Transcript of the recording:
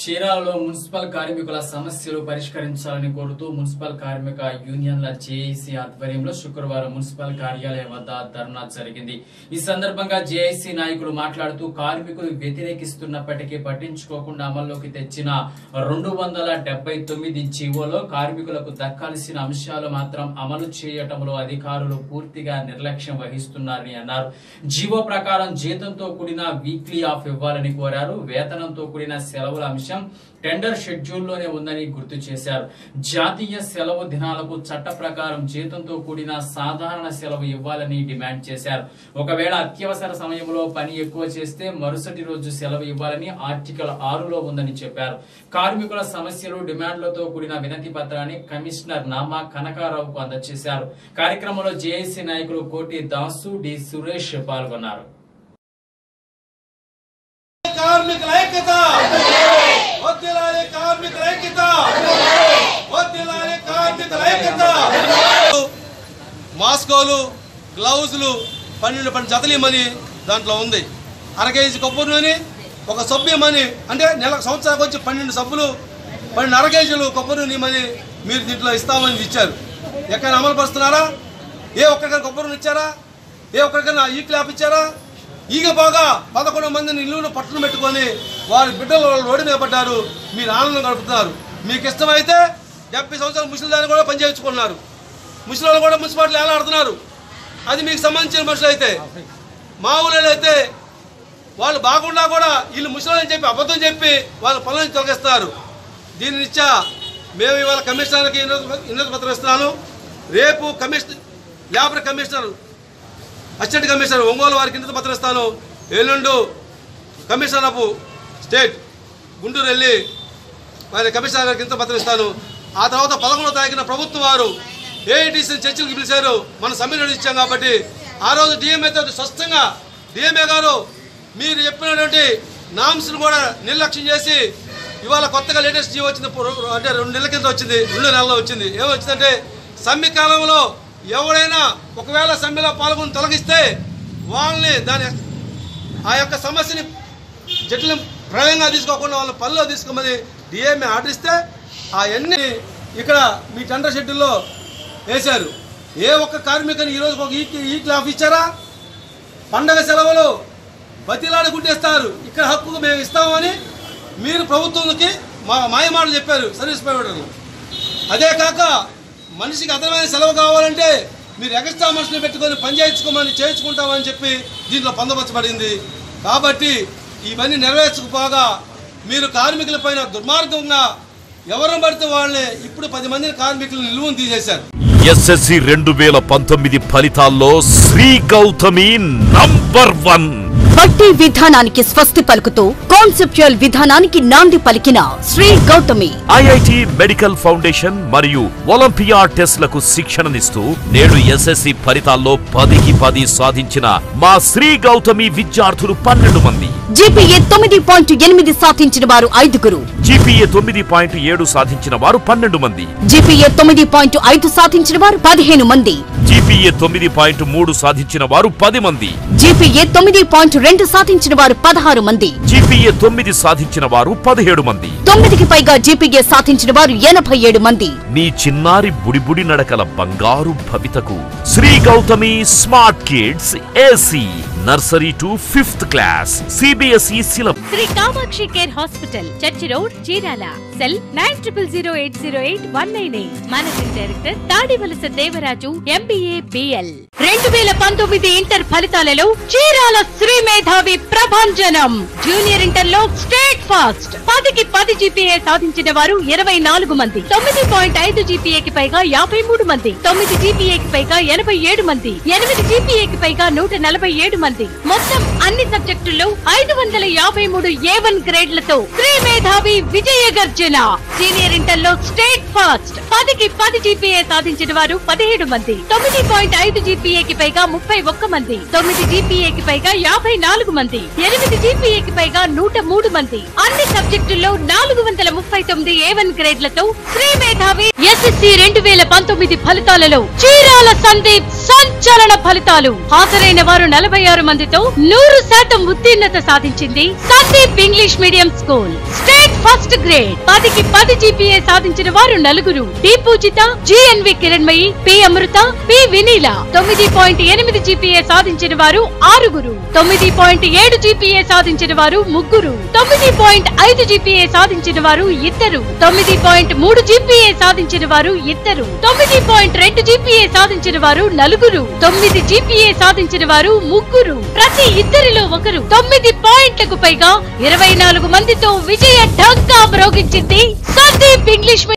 చీరాలలో municipal కార్మికుల సమస్యలు పరిష్కరించాలని కోరుతూ మున్సిపల్ కార్మిక యూనియన్ల జేఏసీ ఆధ్వర్యంలో శుక్రవారం మున్సిపల్ కార్యాలయం వద్ద ధర్నా జరిగింది ఈ సందర్భంగా జేఏసీ నాయకులు మాట్లాడుతూ కార్మికులు వ్యతిరేకిస్తున్నప్పటికీ పట్టించుకోకుండా అమల్లోకి తెచ్చిన రెండు వందల డెబ్బై తొమ్మిది జీవోలో కార్మికులకు దక్కాల్సిన అంశాలు మాత్రం అమలు చేయటంలో అధికారులు పూర్తిగా నిర్లక్ష్యం వహిస్తున్నారని అన్నారు జీవో ప్రకారం జీతంతో కూడిన వీక్లీ ఆఫ్ ఇవ్వాలని కోరారు వేతనంతో కూడిన సెలవుల అంశం టెండర్ షెడ్యూల్లోనే ఉందని గుర్తు చేశారు జాతీయ సెలవు దినాలకు చట్ట ప్రకారం జీతంతో కూడిన సాధారణ సెలవు ఇవ్వాలని డిమాండ్ చేశారు ఒకవేళ అత్యవసర సమయంలో పని ఎక్కువ చేస్తే మరుసటి రోజు సెలవు ఇవ్వాలని ఆర్టికల్ ఆరులో ఉందని చెప్పారు కార్మికుల సమస్యలు డిమాండ్లతో కూడిన వినతి పత్రాన్ని కమిషనర్ నామా కనకారావుకు అందజేశారు కార్యక్రమంలో జేఏసీ నాయకులు కోటి దాసు డి సురేష్ పాల్గొన్నారు కార్మికుల ఐక్యత వద్దిలాలి కార్మికుల ఐక్యత వద్దిలాలి కార్మికుల ఐక్యత మాస్కోలు గ్లౌజులు పన్నెండు పన్నెండు జతలు ఇమ్మని దాంట్లో ఉంది అర కేజీ కొబ్బరి నూనె ఒక సబ్బు ఇమ్మని అంటే నెల సంవత్సరానికి వచ్చి పన్నెండు సబ్బులు పన్నెండు అర కేజీలు కొబ్బరి నూనె ఇమ్మని మీరు దీంట్లో ఇస్తామని ఇచ్చారు ఎక్కడ అమలు పరుస్తున్నారా ఏ ఒక్కరికైనా కొబ్బరి నూనె ఇచ్చారా ఏ ఒక్కరికైనా ఈ క్లాప్ ఇచ్చారా ఈగ బాగా పదకొండు మందిని ఇల్లును పట్టును పెట్టుకొని వారి బిడ్డలు వాళ్ళు రోడ్డు మీద పడ్డారు మీరు ఆనందం గడుపుతున్నారు మీకు ఇష్టమైతే డెబ్బై సంవత్సరాలు ముసలి దాన్ని కూడా పనిచేయించుకున్నారు ముసలి వాళ్ళు కూడా మున్సిపాలిటీలు ఏలాడుతున్నారు అది మీకు సంబంధించిన మనుషులు అయితే మా ఊళ్ళో అయితే వాళ్ళు బాగున్నా కూడా వీళ్ళు ముసలి చెప్పి అబద్ధం చెప్పి వాళ్ళ పనులను తొలగిస్తున్నారు దీని నిత్యా మేము ఇవాళ కమిషనర్కి ఇన్నత పత్రం ఇస్తున్నాను రేపు commissioner labour commissioner assistant commissioner Ongole వారికి ఇంత పత్రం ఇస్తాను ఎల్లుండు కమిషనర్ ఆఫ్ స్టేట్ గుంటూరు వెళ్ళి వారి కమిషనర్ గారికి ఇంత పత్రం ఇస్తాను ఆ తర్వాత పదకొండవ తారీఖున ప్రభుత్వం వారు ఏఐటీసీ చర్చలకు పిలిచారు మన సమ్మెను ఇచ్చాం కాబట్టి ఆ రోజు డిఎంఏతో స్పష్టంగా డిఎంఏ గారు మీరు చెప్పినటువంటి నామ్స్ను కూడా నిర్లక్ష్యం చేసి ఇవాళ కొత్తగా లేటెస్ట్ జీవో వచ్చింది పు- అంటే రెండు నెలల కింద వచ్చింది రెండు నెలల్లో వచ్చింది ఏమొచ్చిందంటే సమ్మె కాలంలో ఎవరైనా ఒకవేళ సమ్మెలో పాల్గొని తొలగిస్తే వాళ్ళని దాని ఆ యొక్క సమస్యని జటిల ప్రళయంగా తీసుకోకుండా వాళ్ళ పనిలో తీసుకోమని డిఎంఏ ఆర్డర్ ఇస్తే అవన్నీ ఇక్కడ మీ టెండర్ షెడ్యూల్లో వేశారు ఏ ఒక్క కార్మికుని ఈరోజు ఒక ఈ ఈ క్లాఫ్ ఇచ్చారా పండగ సెలవులు బతిలాడి గుడ్డేస్తారు ఇక్కడ హక్కు మేము ఇస్తామని మీరు ప్రభుత్వంకి మా మాయమాటలు చెప్పారు సర్వీస్ ప్రొవైడర్లు అదే కాక మనిషికి అదనమైన సెలవు కావాలంటే మీరు ఎక్స్ట్రా మనుషులు పెట్టుకొని పని చేయించుకోమని చేయించుకుంటామని చెప్పి దీంట్లో పొందపరచబడింది కాబట్టి ఇవన్నీ నెరవేర్చకపోగా మీరు కార్మికులపైన దుర్మార్గంగా ఎవరిని పడితే వాళ్ళని ఇప్పుడు పది మంది కార్మికులు నిలువను తీసేశారు ఎస్ఎస్సి రెండు వేల పంతొమ్మిది ఫలితాల్లో శ్రీ గౌతమి నంబర్ వన్ బట్టి విధానానికి స్వస్తి పలుకుతూ కాన్సెప్చువల్ విధానానికి నాంది పలికిన Sri Gautami IIT medical foundation మరియు ఒలింపియా టెస్ట్లకు శిక్షణనిస్తూ నేడు ఎస్ఎస్సి ఫలితాల్లో పదికి పది సాధించిన మా శ్రీ గౌతమి విద్యార్థులు పన్నెండు మంది జీపీఏ తొమ్మిది పాయింట్ ఎనిమిది సాధించిన వారు ఐదుగురు జీపీఏ తొమ్మిది పాయింట్ ఏడు సాధించిన వారు పన్నెండు మంది జీపీఏ తొమ్మిది పాయింట్ ఐదు సాధించిన వారు పదిహేను మంది జీపీఏ తొమ్మిది పాయింట్ మూడు సాధించిన వారు పది మంది జీపీఏ తొమ్మిది పాయింట్ రెండు సాధించిన వారు పదహారు మంది జీపీఏ తొమ్మిది సాధించిన వారు పదిహేడు మంది తొమ్మిదికి పైగా జీపీఏ సాధించిన వారు ఎనభై ఏడు మంది నీ చిన్నారి బుడిబుడి నడకల బంగారు భవితకు Sri Gautami smart kids AC nursery to fifth class CBSE syllabus Sri Kamakshi care hospital church road Chirala cell nine triple zero eight zero eight one nine eight managing director Tadivalasa Devaraju MBA BL రెండు వేల పంతొమ్మిది ఇంటర్ ఫలితాలలో చీరాల శ్రీ మేధావి ప్రభంజనం జూనియర్ ఇంటర్ లో స్టేట్ ఫాస్ట్ పదికి పది GPA సాధించిన వారు ఇరవై నాలుగు మంది తొమ్మిది పాయింట్ ఐదు జీపీఏకి పైగా యాభై మూడు మంది తొమ్మిది జీపీఏకి పైగా ఎనభై ఏడు మంది ఎనిమిది జీపీఏకి పైగా నూట నలభై ఏడు మంది మొత్తం అన్ని సబ్జెక్టుల్లో ఐదు వందల యాభై మూడు ఏ వన్ గ్రేడ్లతో శ్రీ మేధావి విజయ గర్జన సీనియర్ ఇంటర్ లో స్టేట్ ఫాస్ట్ పదికి పది జీపీఏ సాధించిన వారు పదిహేడు మంది తొమ్మిది తొమ్మిది పాయింట్ ఐదు జీపీఏకి పైగా ముప్పై ఒక్క మంది తొమ్మిది జీపీఏకి పైగా యాభై నాలుగు మంది ఎనిమిది జీపీఏకి పైగా నూట మూడు మంది అన్ని సబ్జెక్టుల్లో నాలుగు వందల ముప్పై తొమ్మిది ఏ వన్ గ్రేడ్లతో శ్రీ మేధావి ఎస్ఎస్సి రెండు వేల పంతొమ్మిది ఫలితాలలో చీరాల సందీప్ సంచలన ఫలితాలు హాజరైన వారు నలభై ఆరు మందితో నూరు శాతం ఉత్తీర్ణత సాధించింది Sandeep English medium school state first grade పదికి పది జీపీఏ సాధించిన వారు నలుగురు D Poojitha GNV Kiranmayi P Amrutha P Vineela తొమ్మిది పాయింట్ ఎనిమిది జీపీఏ సాధించిన వారు ఆరుగురు తొమ్మిది పాయింట్ ఏడు జీపీఏ సాధించిన వారు ముగ్గురు తొమ్మిది పాయింట్ ఐదు జీపీఏ సాధించిన వారు ఇద్దరు తొమ్మిది పాయింట్ మూడు జీపీఏ సాధించిన వారు ఇద్దరు తొమ్మిది పాయింట్ రెండు జీపీఏ సాధించిన వారు నలుగురు తొమ్మిది జీపీఏ సాధించిన వారు ముగ్గురు ప్రతి ఇద్దరిలో ఒకరు తొమ్మిది పాయింట్లకు పైగా ఇరవై నాలుగు మందితో విజయ ఢంకా మ్రోగించింది సందీప్ ఇంగ్లీష్